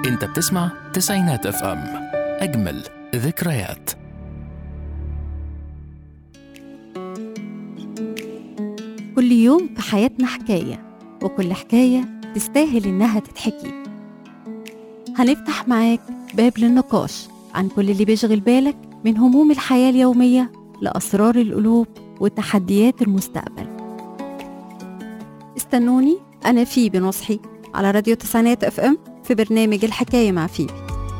انت بتسمع تسعينات اف ام اجمل ذكريات كل يوم في حياتنا حكاية وكل حكاية تستاهل إنها تتحكي هنفتح معاك باب للنقاش عن كل اللي بيشغل بالك من هموم الحياة اليومية لأسرار القلوب وتحديات المستقبل استنوني أنا فيبي نصحي على راديو تسعينات اف ام في برنامج الحكاية مع فيبي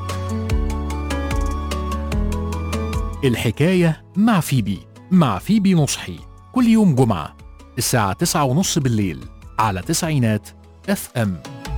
الحكاية مع فيبي مع فيبي نصحي كل يوم جمعة الساعة تسعة ونص بالليل على تسعينات اف ام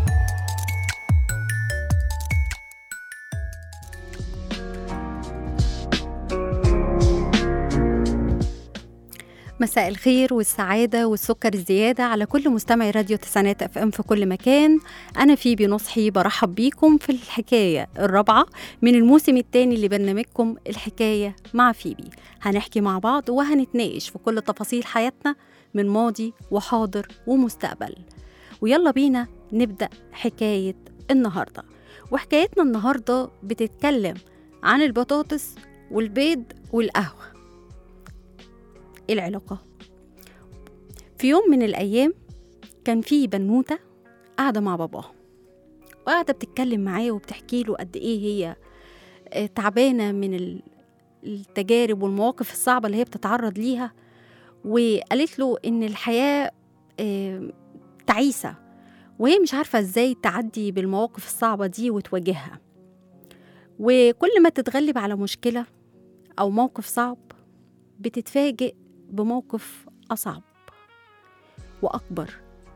مساء الخير والسعادة والسكر الزيادة على كل مستمعي راديو تسعينات اف ام في كل مكان أنا فيبي نصحي برحب بيكم في الحكاية الرابعة من الموسم الثاني لبرنامجكم الحكاية مع فيبي هنحكي مع بعض وهنتناقش في كل تفاصيل حياتنا من ماضي وحاضر ومستقبل ويلا بينا نبدأ حكاية النهاردة وحكايتنا النهاردة بتتكلم عن البطاطس والبيض والقهوة ايه العلاقة؟ في يوم من الأيام كان في بنوتة قاعدة مع باباها وقاعدة بتتكلم معاه وبتحكي له قد إيه هي آه، تعبانة من ال- التجارب والمواقف الصعبة اللي هي بتتعرض ليها وقالت له إن الحياة آه، تعيسة وهي مش عارفة إزاي تعدي بالمواقف الصعبة دي وتواجهها وكل ما تتغلب على مشكلة أو موقف صعب بتتفاجئ بموقف أصعب وأكبر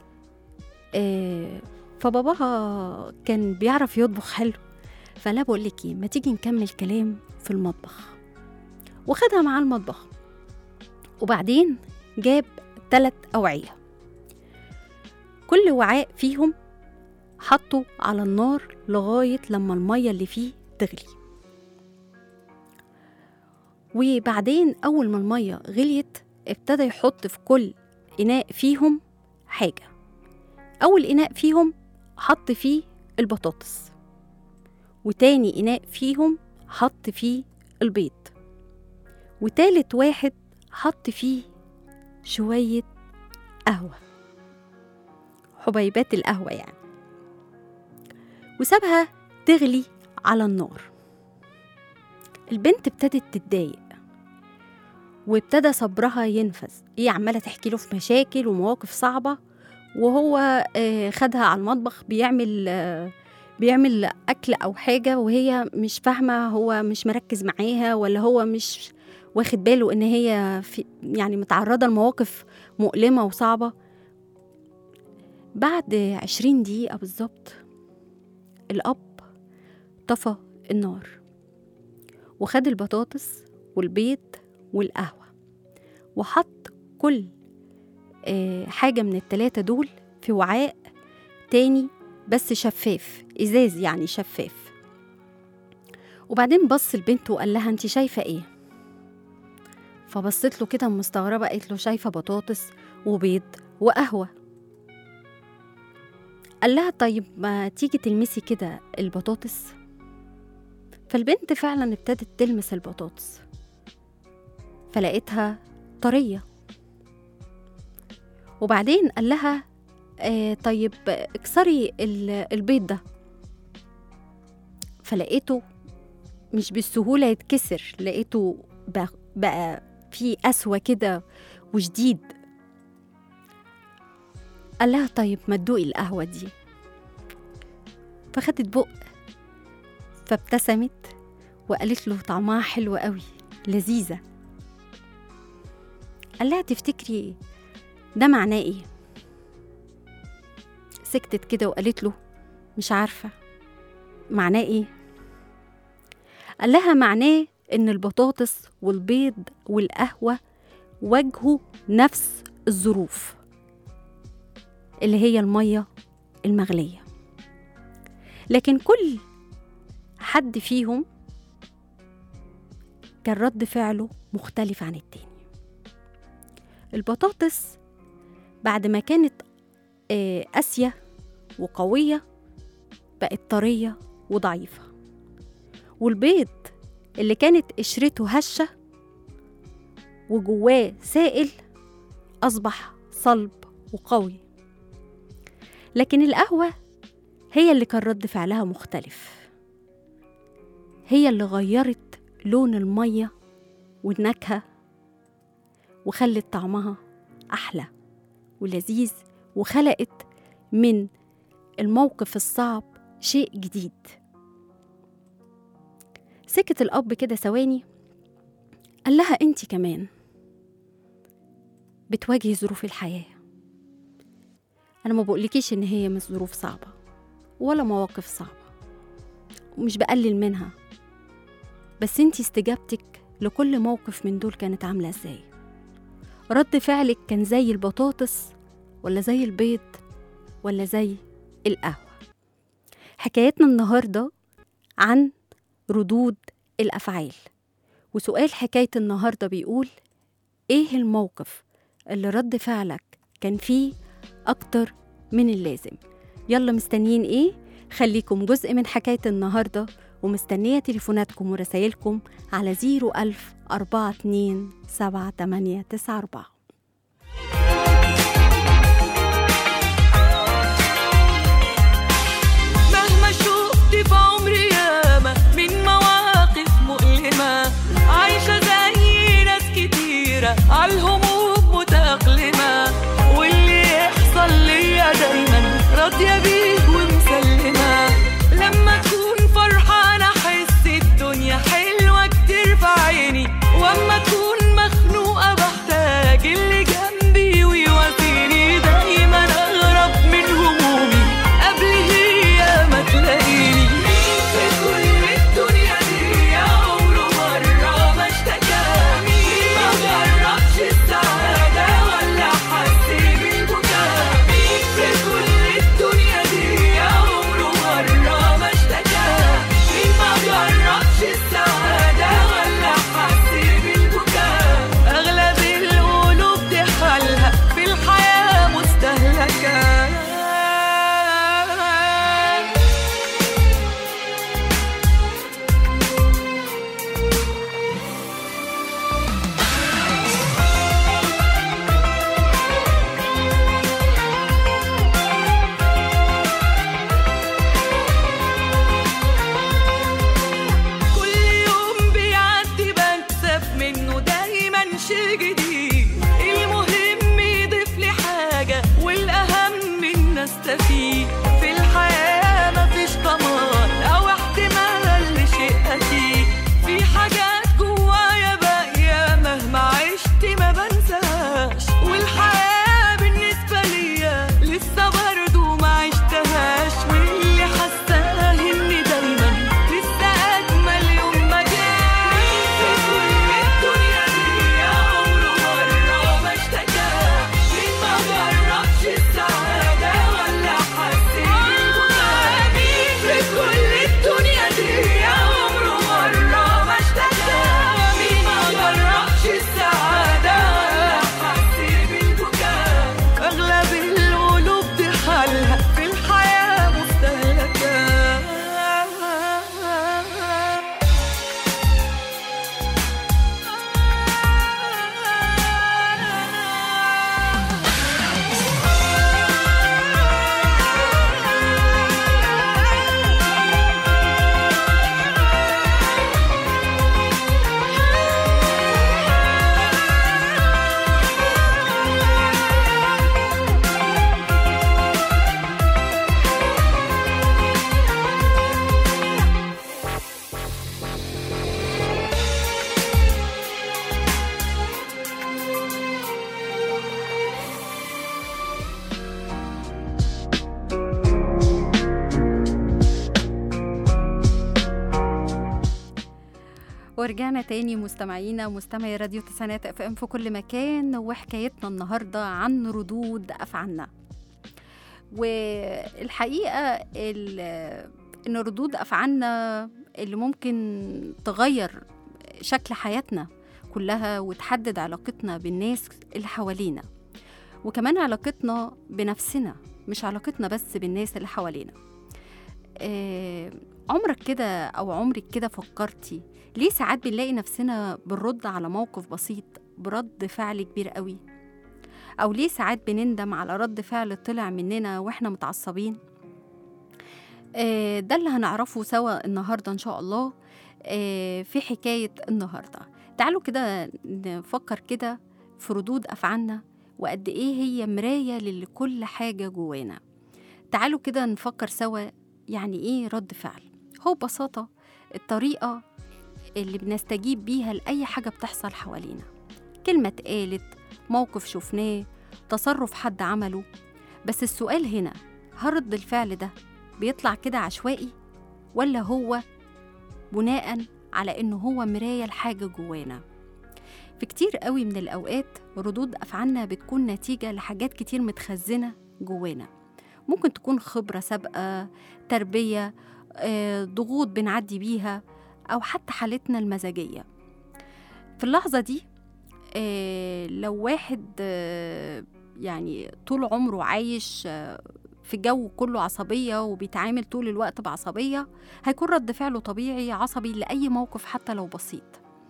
آه فباباها كان بيعرف يطبخ حلو فلا بقول لك ايه ما تيجي نكمل كلام في المطبخ وخدها معاه المطبخ وبعدين جاب تلات أوعية كل وعاء فيهم حطه على النار لغاية لما المية اللي فيه تغلي وبعدين أول ما المية غليت ابتدى يحط في كل إناء فيهم حاجة أول إناء فيهم حط فيه البطاطس وتاني إناء فيهم حط فيه البيض وتالت واحد حط فيه شوية قهوة حبيبات القهوة يعني وسابها تغلي على النار البنت ابتدت تتضايق وابتدى صبرها ينفذ هي عمالة تحكي له في مشاكل ومواقف صعبة وهو آه، خدها على المطبخ بيعمل آه، بيعمل أكل أو حاجة وهي مش فاهمة هو مش مركز معاها ولا هو مش واخد باله إن هي في يعني متعرضة لمواقف مؤلمة وصعبة بعد عشرين دقيقة بالظبط الأب طفى النار وخد البطاطس والبيض والقهوة وحط كل آه، حاجة من التلاتة دول في وعاء تاني بس شفاف إزاز يعني شفاف وبعدين بص البنت وقال لها انت شايفة ايه فبصت له كده مستغربة قالت له شايفة بطاطس وبيض وقهوة قال لها طيب ما تيجي تلمسي كده البطاطس فالبنت فعلا ابتدت تلمس البطاطس فلقيتها طرية وبعدين قال لها آه طيب اكسري ال- البيض ده فلقيته مش بالسهولة يتكسر لقيته بقى, بقى فيه قسوة كده وشديد قال لها طيب ما تدوقي القهوة دي فخدت بق فابتسمت وقالت له طعمها حلو قوي لذيذة قال لها تفتكري ده معناه ايه سكتت كده وقالت له مش عارفة معناه ايه قال لها معناه ان البطاطس والبيض والقهوة واجهوا نفس الظروف اللي هي المية المغلية لكن كل حد فيهم كان رد فعله مختلف عن التاني البطاطس بعد ما كانت آه، قاسية وقوية بقت طرية وضعيفة والبيض اللي كانت قشرته هشة وجواه سائل أصبح صلب وقوي لكن القهوة هي اللي كان رد فعلها مختلف هي اللي غيرت لون المية والنكهة وخلت طعمها أحلى ولذيذ وخلقت من الموقف الصعب شيء جديد سكت الأب كده ثواني قال لها أنت كمان بتواجهي ظروف الحياة أنا ما بقولكيش إن هي مش ظروف صعبة ولا مواقف صعبة ومش بقلل منها بس انتي استجابتك لكل موقف من دول كانت عاملة ازاي رد فعلك كان زي البطاطس ولا زي البيض ولا زي القهوة حكايتنا النهاردة عن ردود الأفعال وسؤال حكاية النهاردة بيقول إيه الموقف اللي رد فعلك كان فيه أكتر من اللازم يلا مستنيين إيه؟ خليكم جزء من حكاية النهاردة ومستنية تليفوناتكم ورسايلكم على 01000 42 7894 مهما شفت في عمري ياما من مواقف مؤلمة عايشة زي ناس كتيرة عالهموم متأقلمة واللي يحصل ليا دايما راضية بيه ومسلمة لما تكون فرحانة أحس الدنيا حلوة كتير في عيني واما تكون مخنوقة بحتاج اللي جنبي ويواسيني دايما أغرب من همومي قبل هي ما تلاقيني مين في كل الدنيا دي عمره مرة ما اشتكى مين ما جربش السعادة ولا حس بالبكاء مين في كل الدنيا دي عمره مرة ما اشتكى مين ما جربش السعادة ولا حس بالبكاء أغلب القلوب دي حالها في الحياة مستهلكة كل يوم بيعدي بكسب منه دايما شي جديد المهم يضيف لي حاجة والأهم إن أستفيد في الحياة مفيش ضمان أو احتمال لشيء أكيد في حاجات جوايا باقية مهما عشت ما بنساهاش والحياة بالنسبة ليا لسه برضه ما عشتهاش واللي حاساه إني دايما لسه أجمل يوم ما جاش مين في كل الدنيا دي عمره مرة ما اشتكى مين ما جربش السعادة ولا حس بالبكاء مين في كل الدنيا دي عمره مرة ما اشتكى مين ما جربش السعادة ولا حس بالبكاء أغلب القلوب دي حالها في الحياة مستهلكة ورجعنا تاني مستمعينا مستمعي راديو تسعينات اف ام في كل مكان وحكايتنا النهارده عن ردود افعالنا والحقيقه ال- ان ردود افعالنا اللي ممكن تغير شكل حياتنا كلها وتحدد علاقتنا بالناس اللي حوالينا وكمان علاقتنا بنفسنا مش علاقتنا بس بالناس اللي حوالينا آه، عمرك كده أو عمرك كده فكرتي ليه ساعات بنلاقي نفسنا بنرد على موقف بسيط برد فعل كبير قوي أو ليه ساعات بنندم على رد فعل طلع مننا وإحنا متعصبين آه، ده اللي هنعرفه سوا النهاردة إن شاء الله آه، في حكاية النهاردة تعالوا كده نفكر كده في ردود أفعالنا وقد إيه هي مراية لكل حاجة جوانا تعالوا كده نفكر سوا يعني إيه رد فعل هو ببساطة الطريقة اللي بنستجيب بيها لأي حاجة بتحصل حوالينا كلمة اتقالت موقف شفناه تصرف حد عمله بس السؤال هنا هل رد الفعل ده بيطلع كده عشوائي ولا هو بناء على إنه هو مراية لحاجة جوانا في كتير قوي من الأوقات ردود أفعالنا بتكون نتيجة لحاجات كتير متخزنة جوانا ممكن تكون خبرة سابقة تربية آه، ضغوط بنعدي بيها أو حتى حالتنا المزاجية في اللحظة دي آه، لو واحد آه، يعني طول عمره عايش آه، في جو كله عصبية وبيتعامل طول الوقت بعصبية هيكون رد فعله طبيعي عصبي لأي موقف حتى لو بسيط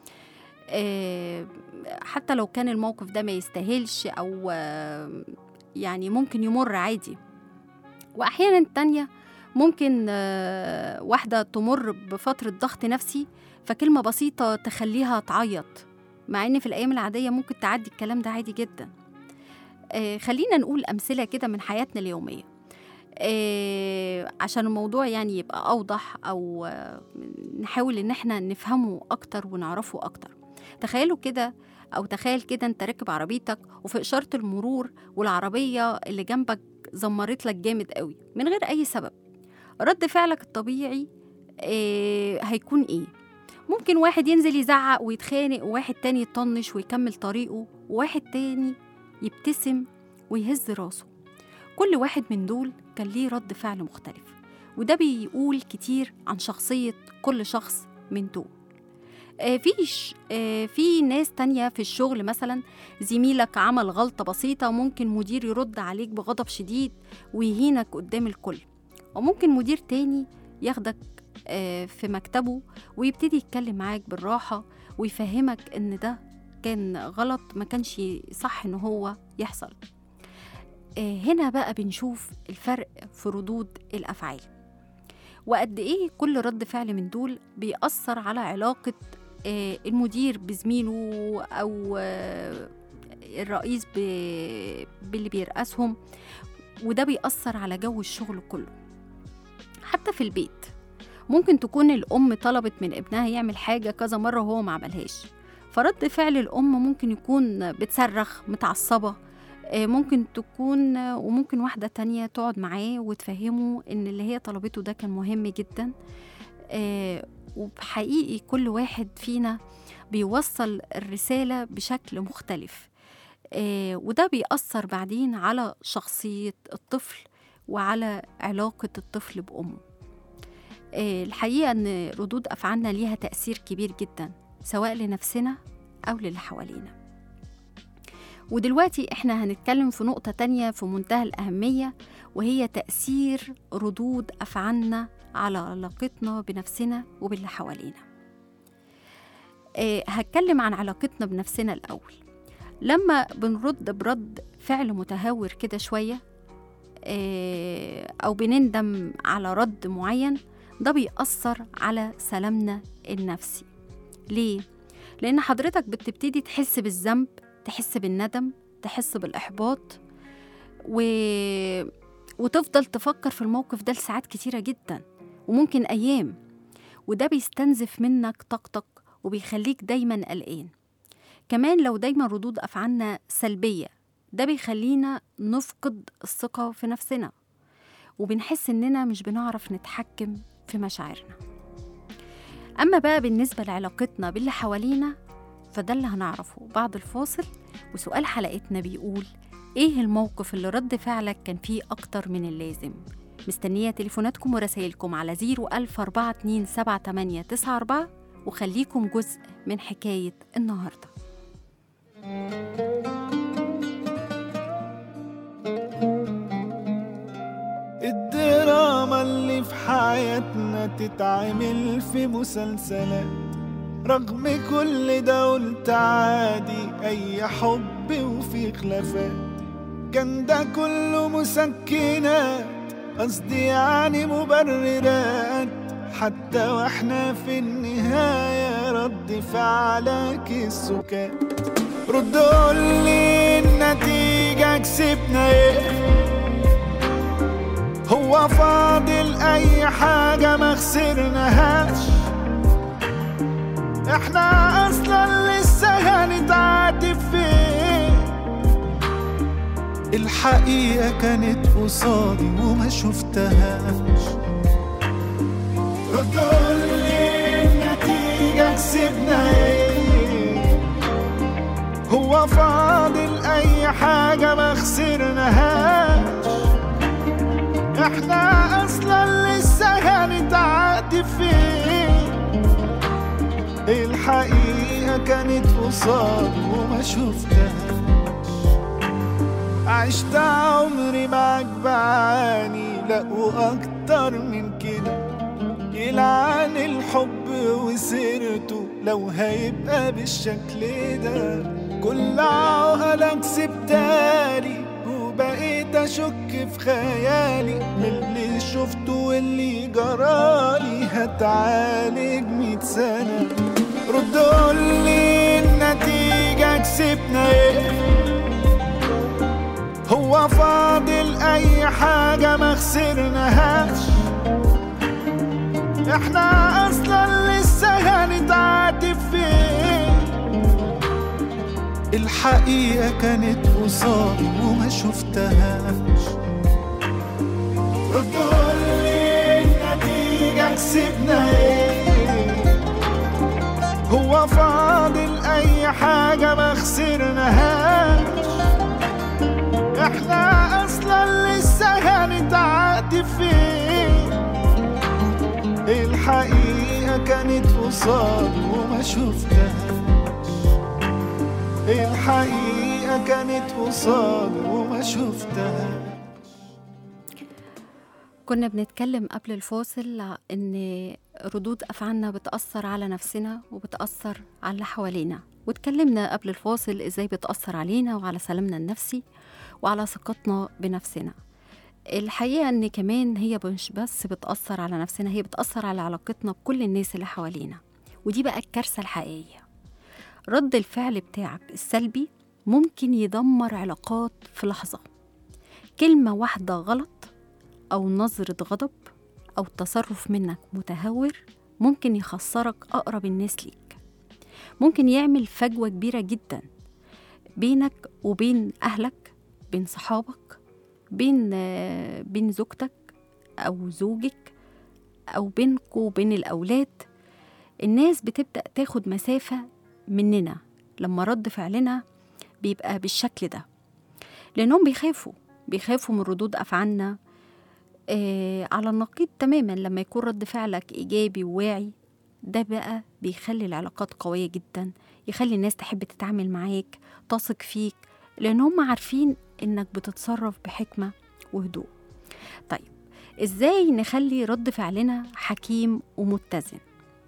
آه، حتى لو كان الموقف ده ما يستاهلش أو آه، يعني ممكن يمر عادي وأحيانا تانية ممكن آه، واحدة تمر بفترة ضغط نفسي فكلمة بسيطة تخليها تعيط مع إن في الأيام العادية ممكن تعدي الكلام ده عادي جدا آه، خلينا نقول أمثلة كده من حياتنا اليومية آه، عشان الموضوع يعني يبقى أوضح أو آه، نحاول إن احنا نفهمه أكتر ونعرفه أكتر تخيلوا كده أو تخيل كده أنت راكب عربيتك وفي إشارة المرور والعربية اللي جنبك زمرت لك جامد قوي من غير أي سبب رد فعلك الطبيعي آه، هيكون إيه؟ ممكن واحد ينزل يزعق ويتخانق وواحد تاني يطنش ويكمل طريقه وواحد تاني يبتسم ويهز راسه كل واحد من دول كان ليه رد فعل مختلف وده بيقول كتير عن شخصية كل شخص من دول آه، فيش آه، في ناس تانية في الشغل مثلا زميلك عمل غلطة بسيطة ممكن مدير يرد عليك بغضب شديد ويهينك قدام الكل وممكن مدير تاني ياخدك آه، في مكتبه ويبتدي يتكلم معاك بالراحة ويفهمك إن ده كان غلط ما كانش صح إن هو يحصل آه، هنا بقى بنشوف الفرق في ردود الأفعال وقد إيه كل رد فعل من دول بيأثر على علاقة آه، المدير بزميله أو آه، الرئيس ب- باللي بيرأسهم وده بيأثر على جو الشغل كله حتى في البيت ممكن تكون الأم طلبت من ابنها يعمل حاجة كذا مرة وهو ما عملهاش فرد فعل الأم ممكن يكون بتصرخ متعصبة آه، ممكن تكون آه، وممكن واحدة تانية تقعد معاه وتفهمه إن اللي هي طلبته ده كان مهم جدا آه، وبحقيقي كل واحد فينا بيوصل الرسالة بشكل مختلف آه، وده بيأثر بعدين على شخصية الطفل وعلى علاقة الطفل بأمه آه، الحقيقة أن ردود أفعالنا ليها تأثير كبير جدا سواء لنفسنا أو للي حوالينا ودلوقتي احنا هنتكلم في نقطة تانية في منتهى الأهمية وهي تأثير ردود أفعالنا على علاقتنا بنفسنا وباللي حوالينا آه، هتكلم عن علاقتنا بنفسنا الأول لما بنرد برد فعل متهور كده شوية آه، أو بنندم على رد معين ده بيأثر على سلامنا النفسي ليه؟ لأن حضرتك بتبتدي تحس بالذنب تحس بالندم تحس بالإحباط و... وتفضل تفكر في الموقف ده لساعات كتيرة جدا وممكن أيام وده بيستنزف منك طاقتك وبيخليك دايما قلقان كمان لو دايما ردود أفعالنا سلبية ده بيخلينا نفقد الثقة في نفسنا وبنحس إننا مش بنعرف نتحكم في مشاعرنا أما بقى بالنسبة لعلاقتنا باللي حوالينا فده اللي هنعرفه بعد الفاصل وسؤال حلقتنا بيقول إيه الموقف اللي رد فعلك كان فيه أكتر من اللازم مستنية تليفوناتكم ورسائلكم على 010427894 وخليكم جزء من حكاية النهارده الدراما الدراما اللي في حياتنا تتعمل في مسلسلات رغم كل ده قلت عادي اي حب وفي خلافات كان ده كله مسكنات قصدي يعني مبررات حتى واحنا في النهاية رد فعلك السكات رد قولي النتيجة كسبنا ايه هو فاضل اي حاجة ما خسرناهاش احنا اصلا لسه هنتعاتب فين الحقيقة كانت قصادي وما شفتهاش رد قولي النتيجة كسبنا ايه هو فاضل اي حاجة ما خسرناهاش احنا اصلا لسه هنتعاتب فين الحقيقة كانت قصاد وما شفتهاش عشت عمري معاك بعاني لا واكتر من كده يلعن الحب وسيرته لو هيبقى بالشكل ده كل عقلك سبتالي وبقيت اشك في خيالي من اللي شفته واللي جرالي هتعالج مية سنة رد قولي النتيجة كسبنا ايه هو فاضل اي حاجة ما خسرناهاش احنا اصلا لسه هنتعاتب فين الحقيقة كانت قصادي وما شفتهاش رد قولي النتيجة كسبنا ايه هو فاضل اي حاجة ما خسرناهاش احنا اصلا لسه هنتعاتب فين الحقيقة كانت قصاد وما شفتهاش الحقيقة كانت قصاد وما شفتهاش كنا بنتكلم قبل الفاصل ع- ان ردود افعالنا بتاثر على نفسنا وبتاثر على اللي حوالينا واتكلمنا قبل الفاصل ازاي بتاثر علينا وعلى سلامنا النفسي وعلى ثقتنا بنفسنا الحقيقه ان كمان هي مش بس بتاثر على نفسنا هي بتاثر على علاقتنا بكل الناس اللي حوالينا ودي بقى الكارثه الحقيقيه رد الفعل بتاعك السلبي ممكن يدمر علاقات في لحظه كلمه واحده غلط أو نظرة غضب أو تصرف منك متهور ممكن يخسرك أقرب الناس ليك ممكن يعمل فجوة كبيرة جدا بينك وبين أهلك بين صحابك بين آه، بين زوجتك أو زوجك أو بينكوا وبين الأولاد الناس بتبدأ تاخد مسافة مننا لما رد فعلنا بيبقى بالشكل ده لأنهم بيخافوا بيخافوا من ردود أفعالنا آه على النقيض تماما لما يكون رد فعلك إيجابي وواعي ده بقى بيخلي العلاقات قوية جدا يخلي الناس تحب تتعامل معاك تثق فيك لأن هم عارفين إنك بتتصرف بحكمة وهدوء طيب إزاي نخلي رد فعلنا حكيم ومتزن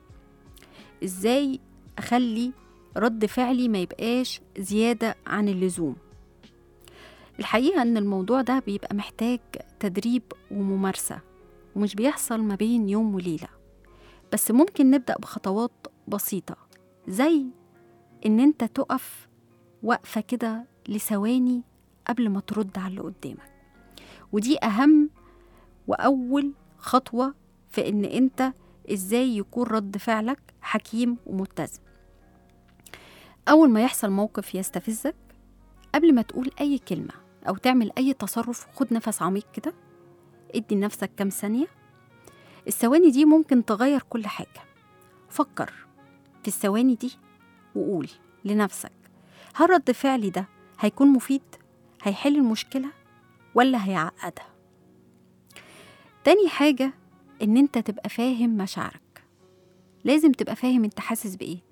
إزاي أخلي رد فعلي ما يبقاش زيادة عن اللزوم الحقيقة إن الموضوع ده بيبقى محتاج تدريب وممارسة ومش بيحصل ما بين يوم وليلة بس ممكن نبدأ بخطوات بسيطة زي إن أنت تقف وقفة كده لثواني قبل ما ترد على اللي قدامك ودي أهم وأول خطوة في إن أنت إزاي يكون رد فعلك حكيم ومتزن أول ما يحصل موقف يستفزك قبل ما تقول أي كلمة أو تعمل أي تصرف خد نفس عميق كده ادي لنفسك كام ثانية الثواني دي ممكن تغير كل حاجة فكر في الثواني دي وقول لنفسك هل رد فعلي ده هيكون مفيد هيحل المشكلة ولا هيعقدها تاني حاجة إن أنت تبقى فاهم مشاعرك لازم تبقى فاهم أنت حاسس بإيه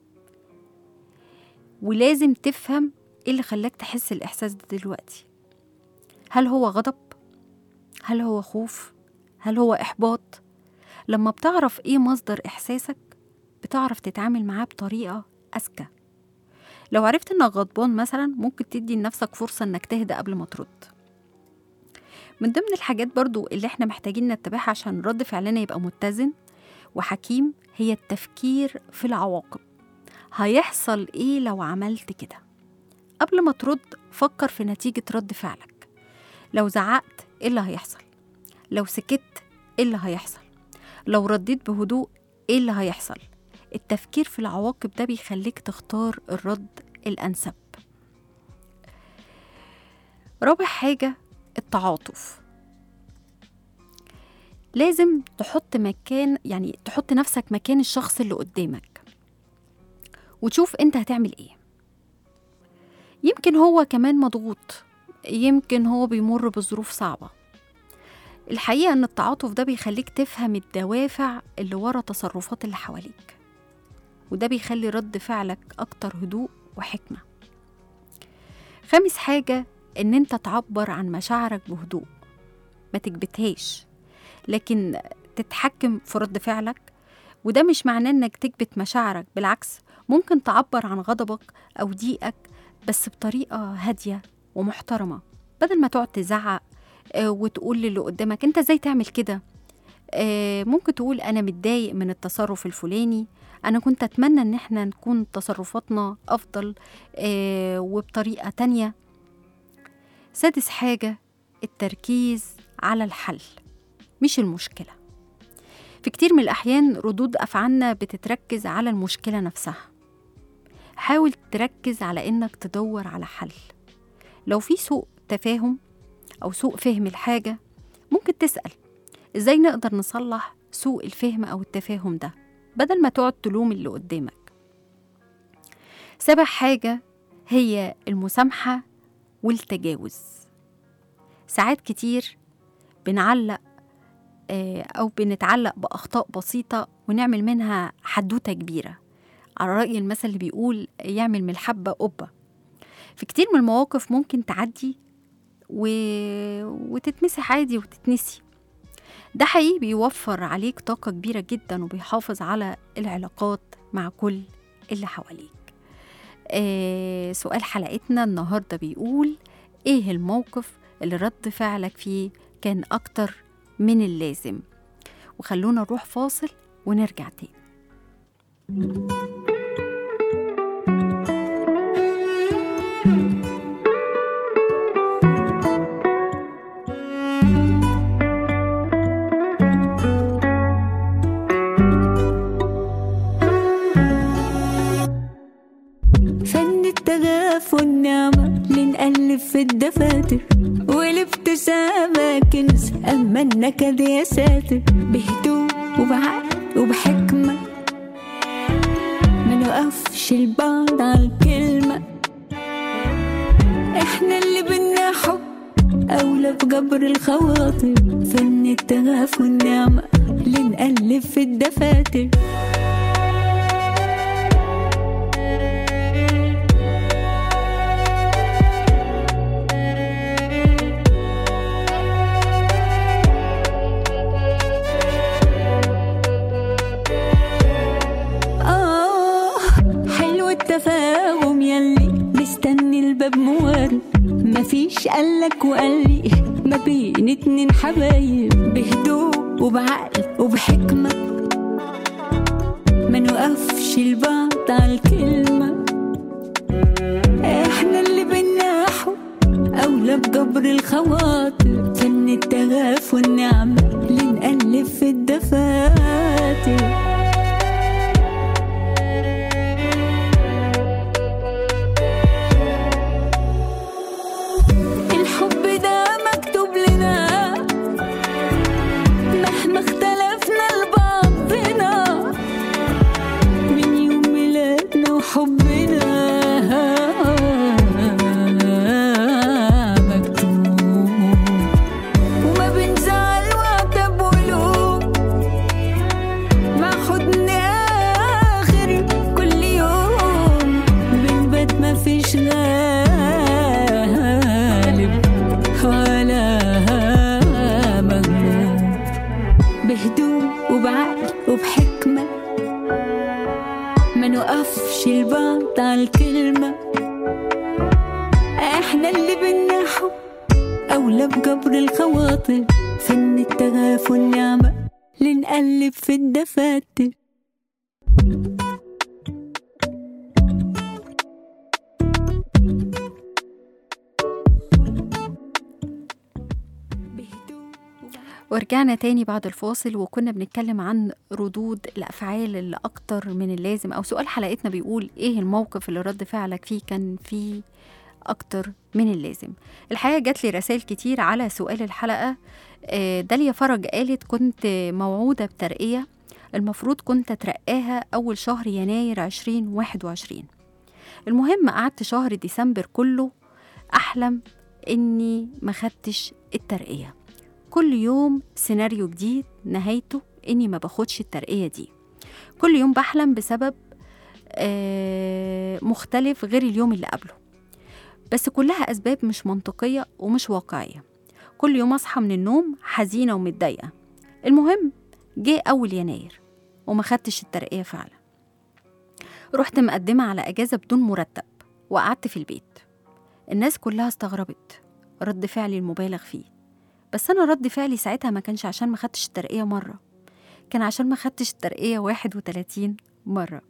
ولازم تفهم إيه اللي خلاك تحس الإحساس ده دلوقتي هل هو غضب؟ هل هو خوف؟ هل هو إحباط؟ لما بتعرف إيه مصدر إحساسك بتعرف تتعامل معاه بطريقة أذكى لو عرفت إنك غضبان مثلا ممكن تدي لنفسك فرصة إنك تهدى قبل ما ترد من ضمن الحاجات برضو اللي احنا محتاجين نتبعها عشان رد فعلنا يبقى متزن وحكيم هي التفكير في العواقب هيحصل ايه لو عملت كده قبل ما ترد فكر في نتيجة رد فعلك لو زعقت ايه اللي هيحصل لو سكت ايه اللي هيحصل لو رديت بهدوء ايه اللي هيحصل التفكير في العواقب ده بيخليك تختار الرد الأنسب رابع حاجة التعاطف لازم تحط مكان يعني تحط نفسك مكان الشخص اللي قدامك وتشوف انت هتعمل ايه يمكن هو كمان مضغوط يمكن هو بيمر بظروف صعبة الحقيقة ان التعاطف ده بيخليك تفهم الدوافع اللي ورا تصرفات اللي حواليك وده بيخلي رد فعلك أكتر هدوء وحكمة خامس حاجة إن أنت تعبر عن مشاعرك بهدوء ما تكبتهاش لكن تتحكم في رد فعلك وده مش معناه إنك تكبت مشاعرك بالعكس ممكن تعبر عن غضبك أو ضيقك بس بطريقة هادية ومحترمة بدل ما تقعد تزعق آه، وتقول للي قدامك انت ازاي تعمل كده آه، ممكن تقول انا متضايق من التصرف الفلاني انا كنت اتمنى ان احنا نكون تصرفاتنا افضل آه، وبطريقه تانية سادس حاجه التركيز على الحل مش المشكله في كتير من الاحيان ردود افعالنا بتتركز على المشكله نفسها حاول تركز على انك تدور على حل لو في سوء تفاهم او سوء فهم الحاجه ممكن تسال ازاي نقدر نصلح سوء الفهم او التفاهم ده بدل ما تقعد تلوم اللي قدامك سابع حاجة هي المسامحة والتجاوز ساعات كتير بنعلق آه، أو بنتعلق بأخطاء بسيطة ونعمل منها حدوتة كبيرة على رأي المثل اللي بيقول يعمل من الحبة قبة في كتير من المواقف ممكن تعدي و... وتتمسح عادي وتتنسي ده حقيقي بيوفر عليك طاقة كبيرة جدا وبيحافظ على العلاقات مع كل اللي حواليك آه سؤال حلقتنا النهاردة بيقول ايه الموقف اللي رد فعلك فيه كان أكتر من اللازم وخلونا نروح فاصل ونرجع تاني فن التغافل والنعمة لنقلب في الدفاتر والابتسامة كنز أما النكد يا ساتر بهدوء وبعقل وبحكمة ما نوقفش البعض على الكلمة احنا اللي بدنا حب أولى بجبر الخواطر فن التغافل والنعمة لنقلب في الدفاتر آه حلو التفاهم يلي مستني الباب موارد مفيش قالك وقالي ما بين اتنين حبايب بهدوء وبعقل وبحكمة ما نوقفش البعض على الكلمة احنا اللي بينا حب أولى بجبر الخواطر فن التغاف والنعمة لنقلب في الدفاتر الحب ده مكتوب لنا مهما اختلفنا لبعضنا من يوم ميلادنا وحبنا مكتوب وما بنزعل وعتب ولوم مع حضن آخر كل يوم بنبات ما فيش غالب ولا مغلوب الخواطر فن التغافل نعمة لنقلب في الدفاتر ورجعنا تاني بعد الفاصل وكنا بنتكلم عن ردود الأفعال اللي أكتر من اللازم أو سؤال حلقتنا بيقول إيه الموقف اللي رد فعلك فيه كان فيه أكتر من اللازم الحقيقة جات لي رسائل كتير على سؤال الحلقة آه، داليا فرج قالت كنت موعودة بترقية المفروض كنت أترقاها أول شهر يناير 2021 المهم قعدت شهر ديسمبر كله أحلم إني ما خدتش الترقية كل يوم سيناريو جديد نهايته إني ما باخدش الترقية دي كل يوم بحلم بسبب آه، مختلف غير اليوم اللي قبله بس كلها أسباب مش منطقية ومش واقعية كل يوم أصحى من النوم حزينة ومتضايقة المهم جه أول يناير وما خدتش الترقية فعلا رحت مقدمة على أجازة بدون مرتب وقعدت في البيت الناس كلها استغربت رد فعلي المبالغ فيه بس أنا رد فعلي ساعتها ما كانش عشان ما خدتش الترقية مرة كان عشان ما خدتش الترقية 31 مرة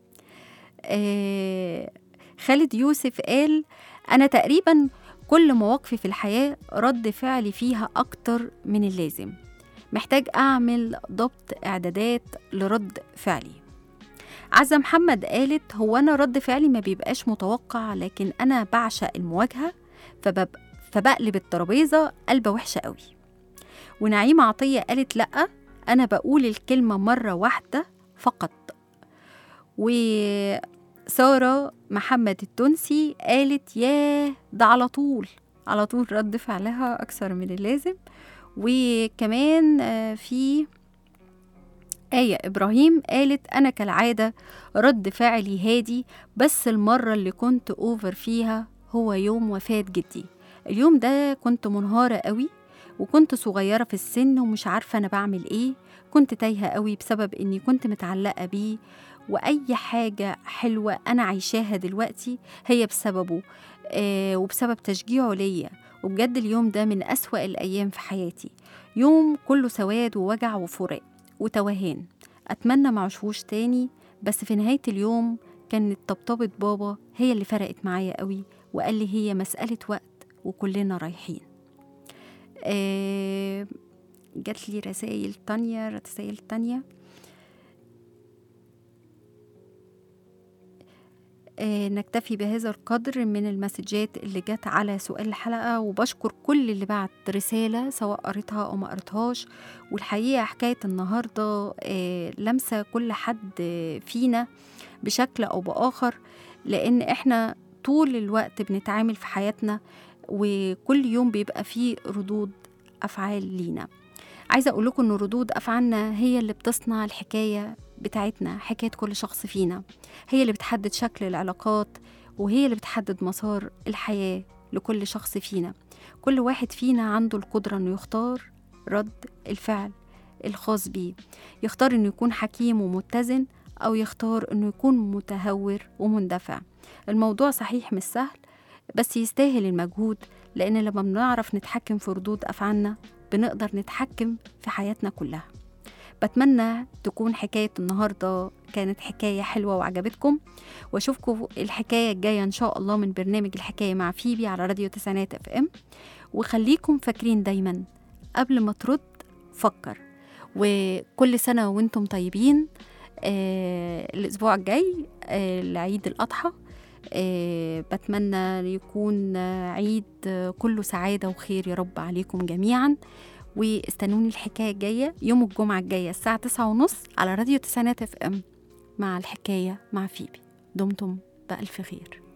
آه خالد يوسف قال أنا تقريبا كل مواقفي في الحياة رد فعلي فيها أكتر من اللازم محتاج أعمل ضبط إعدادات لرد فعلي عزة محمد قالت هو أنا رد فعلي ما بيبقاش متوقع لكن أنا بعشق المواجهة فبب... فبقلب الترابيزة قلبة وحشة قوي ونعيمة عطية قالت لأ أنا بقول الكلمة مرة واحدة فقط وسارة محمد التونسي قالت ياه ده على طول على طول رد فعلها أكثر من اللازم وكمان آه، في آية إبراهيم قالت أنا كالعادة رد فعلي هادي بس المرة اللي كنت أوفر فيها هو يوم وفاة جدي اليوم ده كنت منهارة قوي وكنت صغيرة في السن ومش عارفة أنا بعمل إيه كنت تايهة قوي بسبب إني كنت متعلقة بيه وأي حاجة حلوة أنا عايشاها دلوقتي هي بسببه آه وبسبب تشجيعه ليا وبجد اليوم ده من أسوأ الأيام في حياتي يوم كله سواد ووجع وفراق وتوهان أتمنى معشوش تاني بس في نهاية اليوم كانت طبطبة بابا هي اللي فرقت معايا قوي وقال لي هي مسألة وقت وكلنا رايحين آه جات لي رسائل تانية رسائل تانية آه، نكتفي بهذا القدر من المسجات اللي جت على سؤال الحلقة وبشكر كل اللي بعت رسالة سواء قريتها أو ما قريتهاش والحقيقة حكاية النهاردة آه، لمسة كل حد آه، فينا بشكل أو بآخر لأن إحنا طول الوقت بنتعامل في حياتنا وكل يوم بيبقى فيه ردود أفعال لينا عايزة أقول لكم إن ردود أفعالنا هي اللي بتصنع الحكاية بتاعتنا حكاية كل شخص فينا هي اللي بتحدد شكل العلاقات وهي اللي بتحدد مسار الحياة لكل شخص فينا كل واحد فينا عنده القدرة إنه يختار رد الفعل الخاص بيه يختار إنه يكون حكيم ومتزن أو يختار إنه يكون متهور ومندفع الموضوع صحيح مش سهل بس يستاهل المجهود لأن لما بنعرف نتحكم في ردود أفعالنا بنقدر نتحكم في حياتنا كلها بتمنى تكون حكاية النهاردة كانت حكاية حلوة وعجبتكم واشوفكم الحكاية الجاية ان شاء الله من برنامج الحكاية مع فيبي على راديو تسعينات اف ام وخليكم فاكرين دايما قبل ما ترد فكر وكل سنة وانتم طيبين آه الاسبوع الجاي آه العيد الاضحى آه بتمنى يكون آه، عيد آه، كله سعادة وخير يا رب عليكم جميعا واستنوني الحكاية الجاية يوم الجمعة الجاية الساعة تسعة ونص على راديو تسعينات اف ام مع الحكاية مع فيبي دمتم بألف خير